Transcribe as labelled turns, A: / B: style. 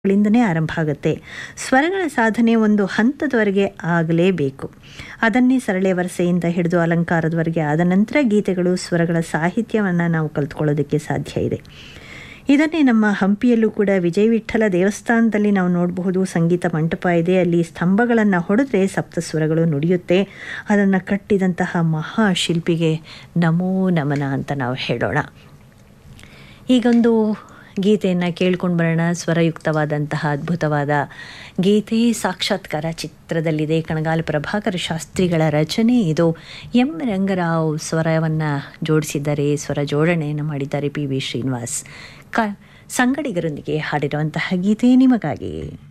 A: ಗಳಿಂದನೇ ಆರಂಭ ಆಗುತ್ತೆ ಸ್ವರಗಳ ಸಾಧನೆ ಒಂದು ಹಂತದವರೆಗೆ ಆಗಲೇಬೇಕು ಅದನ್ನೇ ಸರಳೆ ವರಸೆಯಿಂದ ಹಿಡಿದು ಅಲಂಕಾರದವರೆಗೆ ಆದ ನಂತರ ಗೀತೆಗಳು ಸ್ವರಗಳ ಸಾಹಿತ್ಯವನ್ನು ನಾವು ಕಲ್ತ್ಕೊಳ್ಳೋದಕ್ಕೆ ಸಾಧ್ಯ ಇದೆ ಇದನ್ನೇ ನಮ್ಮ ಹಂಪಿಯಲ್ಲೂ ಕೂಡ ವಿಜಯ ವಿಠ್ಠಲ ದೇವಸ್ಥಾನದಲ್ಲಿ ನಾವು ನೋಡಬಹುದು ಸಂಗೀತ ಮಂಟಪ ಇದೆ ಅಲ್ಲಿ ಸ್ತಂಭಗಳನ್ನು ಹೊಡೆದ್ರೆ ಸಪ್ತಸ್ವರಗಳು ನುಡಿಯುತ್ತೆ ಅದನ್ನು ಕಟ್ಟಿದಂತಹ ಮಹಾಶಿಲ್ಪಿಗೆ ನಮೋ ನಮನ ಅಂತ ನಾವು ಹೇಳೋಣ ಈಗೊಂದು ಗೀತೆಯನ್ನು ಕೇಳ್ಕೊಂಡು ಬರೋಣ ಸ್ವರಯುಕ್ತವಾದಂತಹ ಅದ್ಭುತವಾದ ಗೀತೆ ಸಾಕ್ಷಾತ್ಕಾರ ಚಿತ್ರದಲ್ಲಿದೆ ಕಣಗಾಲ ಪ್ರಭಾಕರ ಶಾಸ್ತ್ರಿಗಳ ರಚನೆ ಇದು ಎಂ ರಂಗರಾವ್ ಸ್ವರವನ್ನು ಜೋಡಿಸಿದ್ದಾರೆ ಸ್ವರ ಜೋಡಣೆಯನ್ನು ಮಾಡಿದ್ದಾರೆ ಪಿ ವಿ ಶ್ರೀನಿವಾಸ್ ಕ ಸಂಗಡಿಗರೊಂದಿಗೆ ಹಾಡಿರುವಂತಹ ಗೀತೆ ನಿಮಗಾಗಿ